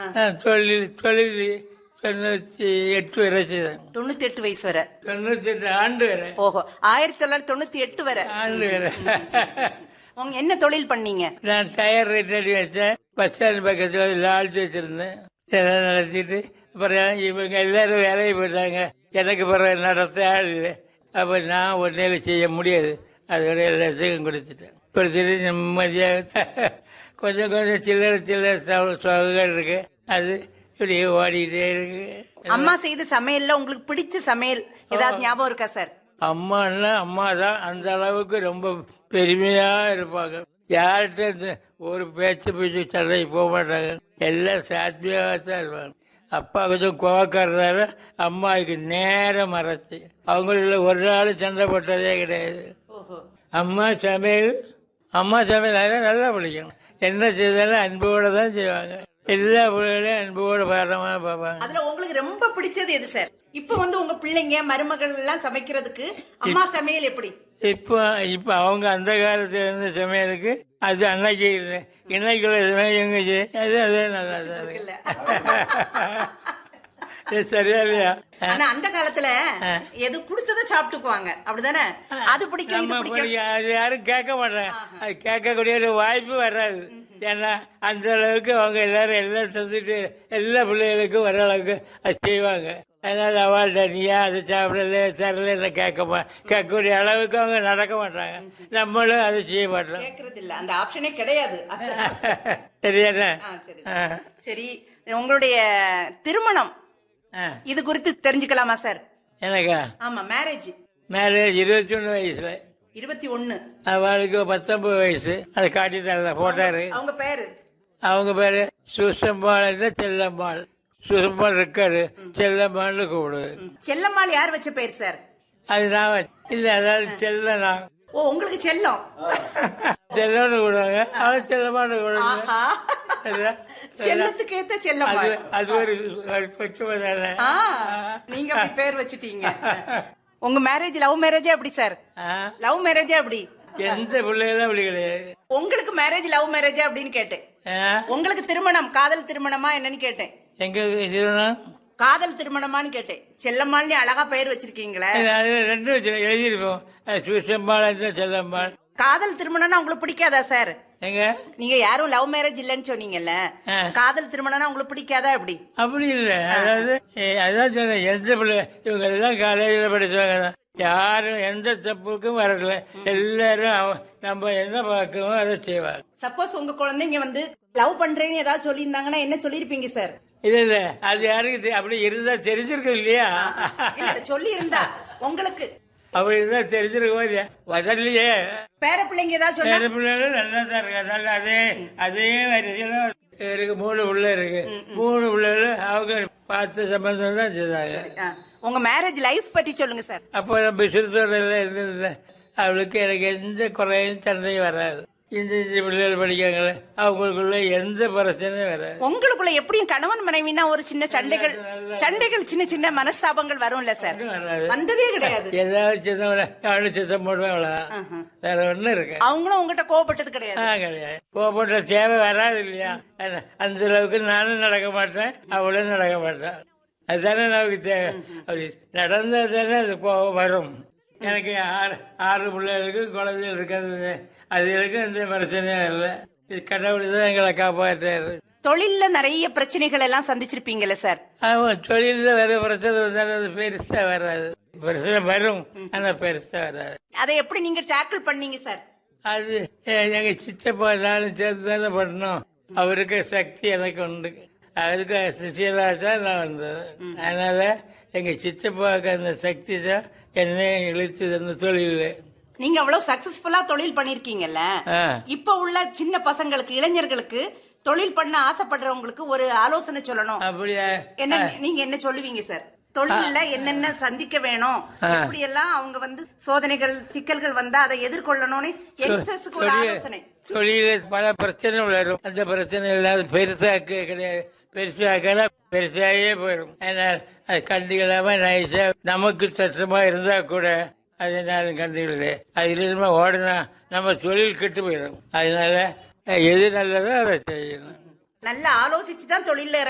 நான் தொழில் தொழில் தொண்ணூற்றி எட்டு வரை செய்தேன் தொண்ணூத்தி எட்டு வயசு வரை தொண்ணூற்றி எட்டு ஆண்டு வரை ஓஹோ ஆயிரத்தி தொள்ளாயிரத்தி தொண்ணூத்தி எட்டு வரை ஆண்டு வரை உங்க என்ன தொழில் பண்ணீங்க நான் டயர் ரேட் அடி வச்சேன் பஸ் ஸ்டாண்ட் பக்கத்தில் லால்ச் வச்சிருந்தேன் இதெல்லாம் நடத்திட்டு அப்புறம் இவங்க எல்லாரும் வேலைக்கு போயிட்டாங்க எனக்கு பிறகு நடத்த ஆள் இல்லை அப்போ நான் ஒன்றையில செய்ய முடியாது அதோட எல்லாத்தையும் கொடுத்துட்டேன் கொடுத்துட்டு நிம்மதியாக கொஞ்சம் கொஞ்சம் சில்லறை சில்லறை சவுகள் இருக்கு அது இப்படியே ஓடிக்கிட்டே இருக்கு அம்மா செய்த சமையல்ல உங்களுக்கு பிடிச்ச சமையல் ஏதாவது ஞாபகம் இருக்கா சார் அம்மான்னா அம்மா தான் அந்த அளவுக்கு ரொம்ப பெருமையா இருப்பாங்க யார்கிட்ட இந்த ஒரு பேச்சு பேச்சு சண்டைக்கு போக மாட்டாங்க எல்லாம் சாத்மியாக தான் இருப்பாங்க அப்பா கொஞ்சம் கோவக்காரதால அம்மாவுக்கு நேரம் மறைச்சு அவங்கள ஒரு நாள் சண்டை போட்டதே கிடையாது ஓஹோ அம்மா சமையல் அம்மா சமையல் அதெல்லாம் நல்லா பிடிக்கும் என்ன செய்தாலும் அன்போட தான் செய்வாங்க எல்லா பிள்ளைகளையும் அன்போட பாரமாக பார்ப்பாங்க அதுல உங்களுக்கு ரொம்ப பிடிச்சது எது சார் இப்ப வந்து உங்க பிள்ளைங்க மருமகள் எல்லாம் சமைக்கிறதுக்கு அம்மா சமையல் எப்படி இப்போ இப்போ அவங்க அந்த காலத்துல இருந்த சமையலுக்கு அது அன்னைக்கு இல்லை இன்னைக்குள்ள சமையல் எங்க செய்ய- அது அதே நல்லா தான் இருக்கு இல்ல இது சரியா இல்லையா ஆனா அந்த காலத்துல எது கொடுத்ததை சாப்பிட்டுக்குவாங்க அப்படிதானே அது பிடிக்கும் இது நம்ம பிடிக்கும் படிக்க அது யாரும் கேட்க மாட்டாங்க அது கேட்கக்கூடிய ஒரு வாய்ப்பு வராது ஏன்னா அந்த அளவுக்கு அவங்க எல்லாரும் எல்லாம் தந்துட்டு எல்லா பிள்ளைகளுக்கும் வர அளவுக்கு அது செய்வாங்க அதனால அவள்கிட்ட நீயா அதை சாப்பிடல தரல கேட்க மா கேட்கக்கூடிய அளவுக்கு அவங்க நடக்க மாட்டாங்க நம்மளும் அதை செய்ய மாட்டோம் கேக்குறது இல்ல அந்த ஆப்ஷனே கிடையாது சரியாண்ணா ஆ, சரி ஆ. சரி உங்களுடைய திருமணம் ஆ. இது குறித்து தெரிஞ்சுக்கலாமா சார் எனக்கா ஆமா மேரேஜ் மேரேஜ் இருபத்தி ஒன்று வயசுல இருபத்தி ஒண்ணு அவளுக்கு பத்தொன்பது வயசு அதை காட்டி தரல போட்டாரு அவங்க பேரு அவங்க பேரு சுசம்பாள் இல்ல செல்லம்பாள் சுசம்பாள் இருக்காரு செல்லம்பாள்னு கூப்பிடுது செல்லம்மாள் யார் வச்ச பேர் சார் அது நான் வச்ச- இல்ல அதாவது செல்லனா ஓ உங்களுக்கு செல்லம் செல்லம்னு கூடுவாங்க அவன் செல்லம்மான்னு கூடுவாங்க ஆஹா செல்லத்துக்கு ஏத்த அது செல்லம்மாள் அது ஒரு ஒரு பக்குவம் தானே ஆ, நீங்க அப்படி பேர் வச்சுட்டீங்க உங்க மேரேஜ் லவ் மேரேஜே அப்படி சார் ஆ? லவ் மேரேஜே அப்படி எந்த பிள்ளைகளும் அப்படி கிடையாது உங்களுக்கு மேரேஜ் லவ் மேரேஜா அப்படின்னு கேட்டேன் ஆ? உங்களுக்கு திருமணம் காதல் திருமணமா என்னன்னு கேட்டேன் எங்க திருமணம் காதல் திருமணமான்னு கேட்டேன் செல்லம்மாள்னு அழகா பெயர் வச்சிருக்கீங்களே அது ரெண்டும் வச்சு எழுதியிருப்போம் சுசம்பாள் இல்ல செல்லம்பாள் காதல் திருமணம்னா உங்களுக்கு பிடிக்காதா சார் எங்க நீங்க யாரும் லவ் மேரேஜ் இல்லைன்னு சொன்னீங்கல்ல ஆ. காதல் திருமணம்னா உங்களுக்கு பிடிக்காதா எப்படி அப்படி இல்லை அதாவது ஏ, அதான் சொன்னேன் எந்த பிள்ளை இவங்க எல்லாம் காலேஜில் படிச்சவங்க தான் யாரும் எந்த தப்புக்கும் வரல எல்லாரும் அவ- நம்ம என்ன பார்க்கமோ அதை செய்வாங்க சப்போஸ் உங்க குழந்தைங்க வந்து லவ் பண்றேன்னு ஏதாவது சொல்லியிருந்தாங்கன்னா என்ன சொல்லிருப்பீங்க சார் இல்ல இல்ல அது யாருக்கு தெ- அப்படி இருந்தா தெரிஞ்சிருக்கும் இல்லையா இல்ல சொல்லி இருந்தா உங்களுக்கு அப்படி இருந்தா தெரிஞ்சிருக்கோம் இல்லையா வரலையே பேர பிள்ளைங்க ஏதாவது சொன்னா வேற பிள்ளைகளும் நல்லா தான் இருக்கு அதனால அதே அதே வரிசையில இருக்கு மூணு பிள்ளை இருக்கு மூணு பிள்ளைகளும் அவங்க பார்த்த சம்பந்தம் தான் செய்தாங்க ஆ. உங்க மேரேஜ் லைஃப் பற்றி சொல்லுங்க சார் அப்போ நம்ம சிறுத்தோடையில் இருந்திருந்தேன் அவளுக்கு எனக்கு எந்த குறையும் சண்டையும் வராது இந்த இந்த பிள்ளைகள் படிக்காங்களே அவங்களுக்குள்ள எந்த பிரச்சனையும் வராது உங்களுக்குள்ள எப்படியும் கணவன் மனைவினா ஒரு சின்ன சண்டைகள் சண்டைகள் சின்ன சின்ன மனஸ்தாபங்கள் வரும்ல சார் ஒண்ணும் வராது வந்ததே கிடையாது ஏதாவது சித்தம் அவனு சித்தம் போடுவேன் அவ்வளோதான் வேற ஒன்றும் இருக்கு அவங்களும் உங்ககிட்ட கோவப்பட்டது கிடையாது ஆ கிடையாது கோபப்படுற தேவை வராது இல்லையா என்ன, அந்த அளவுக்கு நானும் நடக்க மாட்டேன் அவளும் நடக்க மாட்டேன் அதுதானே நமக்கு தேவை அப்படி நடந்தா தானே அது கோபம் வரும் எனக்கு ஆறு ஆறு பிள்ளைகளுக்கு குழந்தைகள் இருக்கிறது அதுகளுக்கு எந்த பிரச்சனையும் இல்லை இது கடவுள் தான் எங்களை காப்பாற்றாரு தொழில்ல நிறைய பிரச்சனைகள் எல்லாம் சந்திச்சிருப்பீங்கல்ல சார் ஆமாம் தொழிலில் வேற பிரச்சனை வந்தாலும் அது பெருசா வராது பிரச்சனை வரும் ஆனால் பெருசா வராது அதை எப்படி நீங்க டேக்கிள் பண்ணீங்க சார் அது எ- எங்க சித்தப்பா நானும் சேர்ந்து தானே பண்ணோம் அவருக்கு சக்தி எனக்கு உண்டு அதுக்கு சுசீலா தான் நான் வந்தது அதனால எங்க சித்தப்பாவுக்கு அந்த சக்தி தான் என்னை இழுத்து அந்த தொழில் நீங்க அவ்வளவு சக்சஸ்ஃபுல்லா தொழில் பண்ணிருக்கீங்கல்ல ஆ இப்ப உள்ள சின்ன பசங்களுக்கு இளைஞர்களுக்கு தொழில் பண்ண ஆசைப்படுறவங்களுக்கு ஒரு ஆலோசனை சொல்லணும் அப்படியா என்ன நீங்க என்ன சொல்லுவீங்க சார் தொழில்ல என்னென்ன சந்திக்க வேணும் எப்படி எல்லாம் அவங்க வந்து சோதனைகள் சிக்கல்கள் வந்தா அதை எதிர்கொள்ளணும்னு யங்ஸ்டர்ஸ்க்கு ஒரு ஆலோசனை தொழில பல பிரச்சனை வரும் அந்த பிரச்சனை இல்லாத பெருசாக்க கிடையாது பெருசாக்கல பெருசாகவே போயிடும் அதனால் அது கண்டுக்கலாம நைஸா நமக்கு சத்தமா இருந்தா கூட அதனால கண்டுக்கல அது இல்லாம ஓடுனா நம்ம தொழில் கெட்டு போயிடும் அதனால எது நல்லதோ அதை செய்யணும் நல்லா ஆலோசிச்சு தான் தொழில்ல